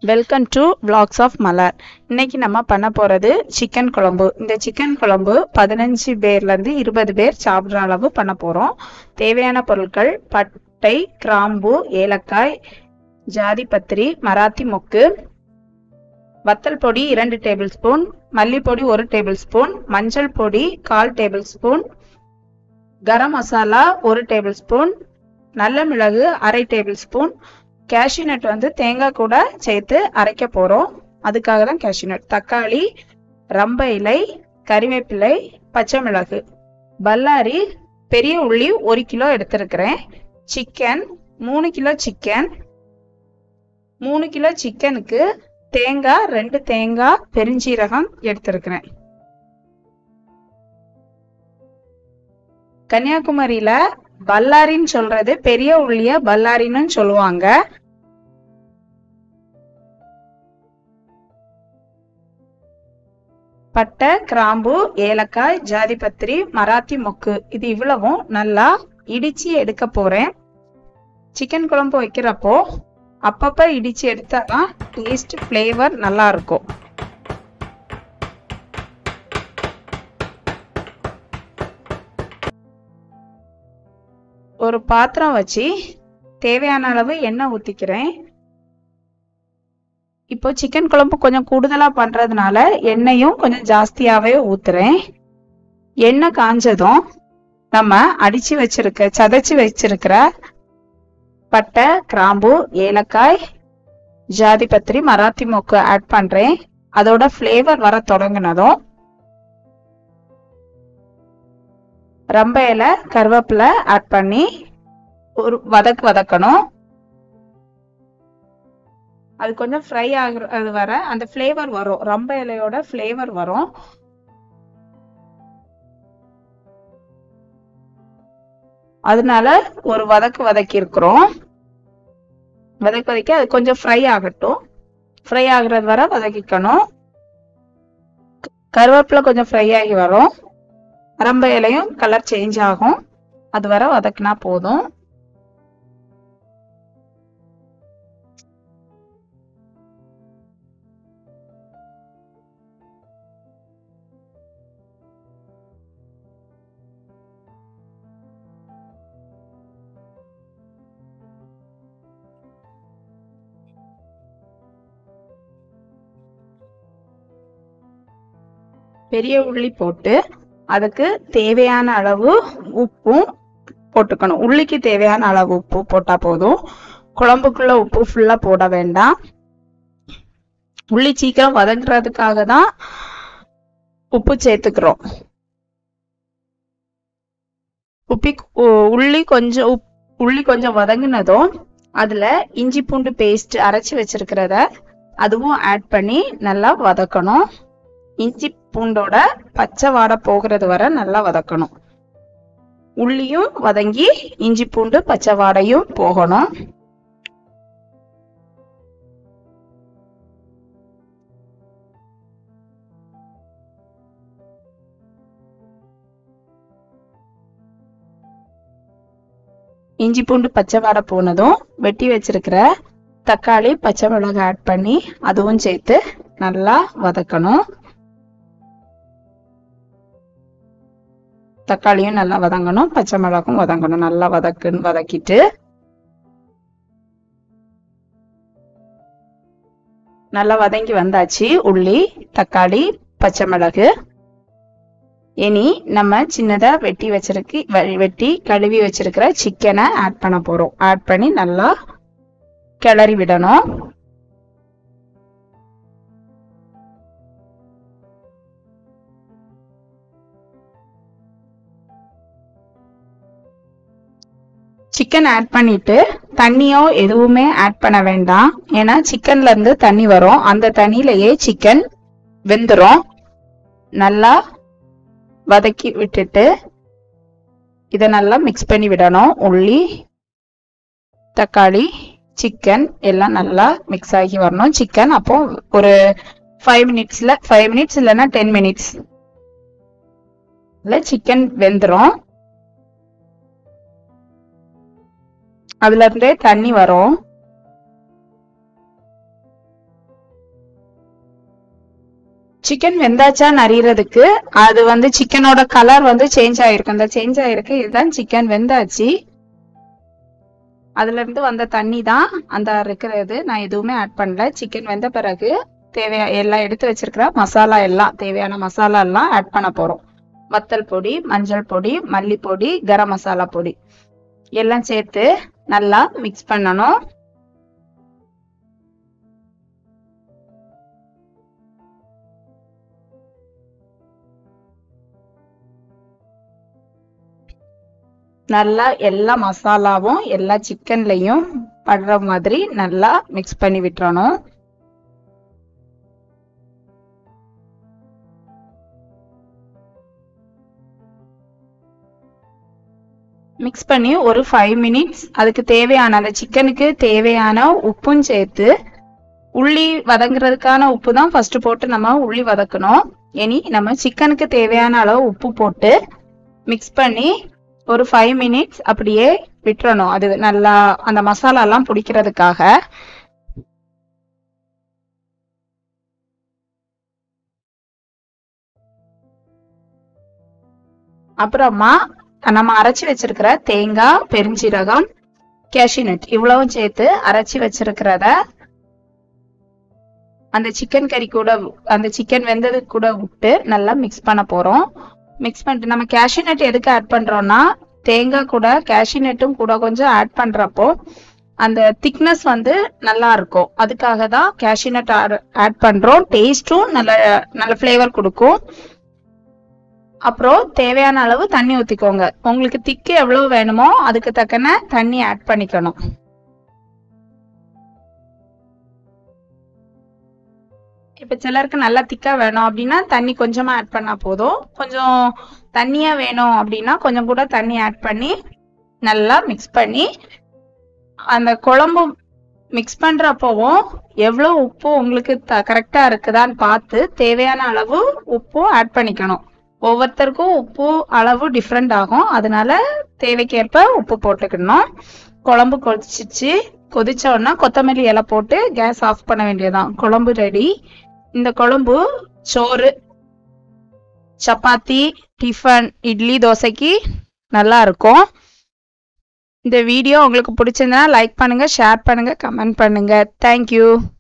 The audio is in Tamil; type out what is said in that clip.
welcome to vlogs of Malar இன்னைக்கு நம்ம பண்ண போகிறது சிக்கன் குழம்பு இந்த சிக்கன் குழம்பு பதினஞ்சு பேர்லேருந்து இருபது பேர் சாப்பிட்ற அளவு பண்ண போகிறோம் தேவையான பொருட்கள் பட்டை கிராம்பு ஏலக்காய் ஜாதிபத்திரி மராத்தி மொக்கு வத்தல் பொடி இரண்டு டேபிள் ஸ்பூன் மல்லிப்பொடி ஒரு டேபிள் ஸ்பூன் மஞ்சள் பொடி கால் டேபிள் ஸ்பூன் கரம் மசாலா ஒரு டேபிள் ஸ்பூன் நல்ல மிளகு அரை டேபிள் ஸ்பூன் கேஷ்யூ நட் வந்து தேங்காய் கூட சேர்த்து அரைக்க போகிறோம் அதுக்காக தான் கேஷ்யூ நட் தக்காளி ரம்ப இலை கறிவேப்பிலை பச்சை மிளகு பல்லாரி பெரிய உள்ளி ஒரு கிலோ எடுத்திருக்கிறேன் சிக்கன் மூணு கிலோ சிக்கன் மூணு கிலோ சிக்கனுக்கு தேங்காய் ரெண்டு தேங்காய் பெருஞ்சீரகம் எடுத்திருக்கிறேன் கன்னியாகுமரியில பல்லாரின்னு சொல்றது பெரிய உள்ளிய பல்லாரின்னு சொல்லுவாங்க பட்டை கிராம்பு ஏலக்காய் ஜாதிபத்திரி மராத்தி மொக்கு இது இவ்வளவும் நல்லா இடிச்சு எடுக்க போறேன் சிக்கன் குழம்பு வைக்கிறப்போ அப்பப்ப இடிச்சு எடுத்தாதான் டேஸ்ட் ஃப்ளேவர் நல்லா இருக்கும் ஒரு பாத்திரம் வச்சு தேவையான அளவு எண்ணெய் ஊற்றிக்கிறேன் இப்போ சிக்கன் குழம்பு கொஞ்சம் கூடுதலாக பண்ணுறதுனால எண்ணெயும் கொஞ்சம் ஜாஸ்தியாகவே ஊற்றுறேன் எண்ணெய் காஞ்சதும் நம்ம அடித்து வச்சிருக்க சதைச்சி வச்சிருக்கிற பட்டை கிராம்பு ஏலக்காய் ஜாதிபத்திரி மராத்தி மொக்கு ஆட் பண்ணுறேன் அதோட ஃப்ளேவர் வர தொடங்கினதும் ரம்ப இலை கருவேப்பிலை ஆட் பண்ணி ஒரு வதக்கு வதக்கணும் அது கொஞ்சம் ஃப்ரை ஆகுறது வர அந்த ஃப்ளேவர் வரும் ரம்ப இலையோட ஃப்ளேவர் வரும் அதனால ஒரு வதக்கு வதக்கி இருக்கிறோம் வதக்கு வதக்கி அது கொஞ்சம் ஃப்ரை ஆகட்டும் ஃப்ரை ஆகுறது வர வதக்கிக்கணும் கருவேப்பிலை கொஞ்சம் ஃப்ரை ஆகி வரும் அரம்ப இலையும் கலர் சேஞ்ச் ஆகும் அது வர வதக்குனா போதும் பெரிய உள்ளி போட்டு அதுக்கு தேவையான அளவு உப்பும் போட்டுக்கணும் உள்ளிக்கு தேவையான அளவு உப்பு போட்டா போதும் குழம்புக்குள்ள உப்பு ஃபுல்லா போட வேண்டாம் உள்ளி சீக்கிரம் வதங்குறதுக்காக தான் உப்பு சேர்த்துக்கிறோம் உப்பி உள்ளி கொஞ்சம் உப் உள்ளி கொஞ்சம் வதங்கினதும் அதுல இஞ்சி பூண்டு பேஸ்ட் அரைச்சி வச்சிருக்கிறத அதுவும் ஆட் பண்ணி நல்லா வதக்கணும் இஞ்சி பூண்டோட பச்சை வாடை போகிறது வர நல்லா வதக்கணும் உள்ளியும் வதங்கி இஞ்சி பூண்டு பச்சை வாடையும் போகணும் இஞ்சி பூண்டு பச்சை வாடை போனதும் வெட்டி வச்சிருக்கிற தக்காளி பச்சை மிளகாய் ஆட் பண்ணி அதுவும் சேர்த்து நல்லா வதக்கணும் தக்காளியும் நல்லா வதங்கணும் பச்சை மிளகும் வதங்கணும் நல்லா வதக்குன்னு வதக்கிட்டு நல்லா வதங்கி வந்தாச்சு உள்ளி தக்காளி பச்சை மிளகு இனி நம்ம சின்னதா வெட்டி வச்சிருக்கு வெட்டி கழுவி வச்சிருக்கிற சிக்கனை ஆட் பண்ண போறோம் ஆட் பண்ணி நல்லா கிளறி விடணும் சிக்கன் ஆட் பண்ணிட்டு தண்ணியோ எதுவுமே ஆட் பண்ண வேண்டாம் ஏன்னா சிக்கன்ல இருந்து தண்ணி வரும் அந்த தண்ணியிலேயே சிக்கன் வெந்துடும் நல்லா வதக்கி விட்டுட்டு இதை நல்லா மிக்ஸ் பண்ணி விடணும் உள்ளி தக்காளி சிக்கன் எல்லாம் நல்லா மிக்ஸ் ஆகி வரணும் சிக்கன் அப்போ ஒரு ஃபைவ் மினிட்ஸ்ல ஃபைவ் மினிட்ஸ் இல்லைன்னா டென் மினிட்ஸ் சிக்கன் வெந்துடும் அதுல இருந்தே தண்ணி வரும் சிக்கன் வெந்தாச்சா நரியறதுக்கு அது வந்து சிக்கனோட கலர் வந்து சேஞ்ச் ஆயிருக்கு அந்த சேஞ்ச் ஆயிருக்கு இதுதான் சிக்கன் வெந்தாச்சு அதுல இருந்து வந்த தண்ணி தான் அந்த இருக்கிறது நான் எதுவுமே ஆட் பண்ணல சிக்கன் வெந்த பிறகு தேவையா எல்லாம் எடுத்து வச்சிருக்கிற மசாலா எல்லாம் தேவையான மசாலா எல்லாம் ஆட் பண்ண போறோம் வத்தல் பொடி மஞ்சள் பொடி மல்லிப்பொடி கரம் மசாலா பொடி எல்லாம் சேர்த்து நல்லா மிக்ஸ் பண்ணணும் நல்லா எல்லா மசாலாவும் எல்லா சிக்கன்லயும் படுற மாதிரி நல்லா மிக்ஸ் பண்ணி விட்டுறணும் மிக்ஸ் பண்ணி ஒரு ஃபைவ் மினிட்ஸ் அதுக்கு தேவையான அந்த சிக்கனுக்கு தேவையான உப்பும் சேர்த்து உள்ளி வதங்குறதுக்கான உப்பு தான் ஃபர்ஸ்ட் போட்டு நம்ம உள்ளி வதக்கணும் இனி நம்ம சிக்கனுக்கு தேவையான அளவு உப்பு போட்டு மிக்ஸ் பண்ணி ஒரு ஃபைவ் மினிட்ஸ் அப்படியே விட்டுறணும் அது நல்லா அந்த மசாலா எல்லாம் பிடிக்கிறதுக்காக அப்புறமா நம்ம அரைச்சி வச்சிருக்கிற தேங்காய் பெருஞ்சீரகம் கேஷ்யூநட் இவ்வளவும் சேர்த்து அரைச்சி வச்சிருக்கிறத அந்த சிக்கன் கறி கூட அந்த சிக்கன் வெந்தது கூட விட்டு நல்லா மிக்ஸ் பண்ண போறோம் மிக்ஸ் பண்ணிட்டு நம்ம கேஷ்யூநட் எதுக்கு ஆட் பண்றோம்னா தேங்காய் கூட கேஷ்யூநட்டும் கூட கொஞ்சம் ஆட் பண்றப்போ அந்த திக்னஸ் வந்து நல்லா இருக்கும் அதுக்காக தான் கேஷ்யூநட் ஆட் பண்றோம் டேஸ்ட்டும் நல்ல நல்ல ஃப்ளேவர் கொடுக்கும் அப்புறம் தேவையான அளவு தண்ணி ஊத்திக்கோங்க உங்களுக்கு திக்கு எவ்வளவு வேணுமோ அதுக்கு தக்கன தண்ணி ஆட் பண்ணிக்கணும் இப்ப சிலருக்கு நல்லா திக்கா வேணும் அப்படின்னா தண்ணி கொஞ்சமா ஆட் பண்ணா போதும் கொஞ்சம் தண்ணியா வேணும் அப்படின்னா கொஞ்சம் கூட தண்ணி ஆட் பண்ணி நல்லா மிக்ஸ் பண்ணி அந்த குழம்பு மிக்ஸ் பண்றப்பவும் எவ்வளவு உப்பு உங்களுக்கு கரெக்டா இருக்குதான்னு பார்த்து தேவையான அளவு உப்பும் ஆட் பண்ணிக்கணும் ஒவ்வொருத்தருக்கும் உப்பு அளவு டிஃப்ரெண்ட் ஆகும் அதனால தேவைக்கேற்ப உப்பு போட்டுக்கணும் குழம்பு கொதிச்சிச்சு கொதிச்ச உடனே கொத்தமல்லி இலை போட்டு கேஸ் ஆஃப் பண்ண வேண்டியதுதான் குழம்பு ரெடி இந்த குழம்பு சோறு சப்பாத்தி டிஃபன் இட்லி தோசைக்கு நல்லா இருக்கும் இந்த வீடியோ உங்களுக்கு பிடிச்சிருந்தா லைக் பண்ணுங்க ஷேர் பண்ணுங்க கமெண்ட் பண்ணுங்க தேங்க்யூ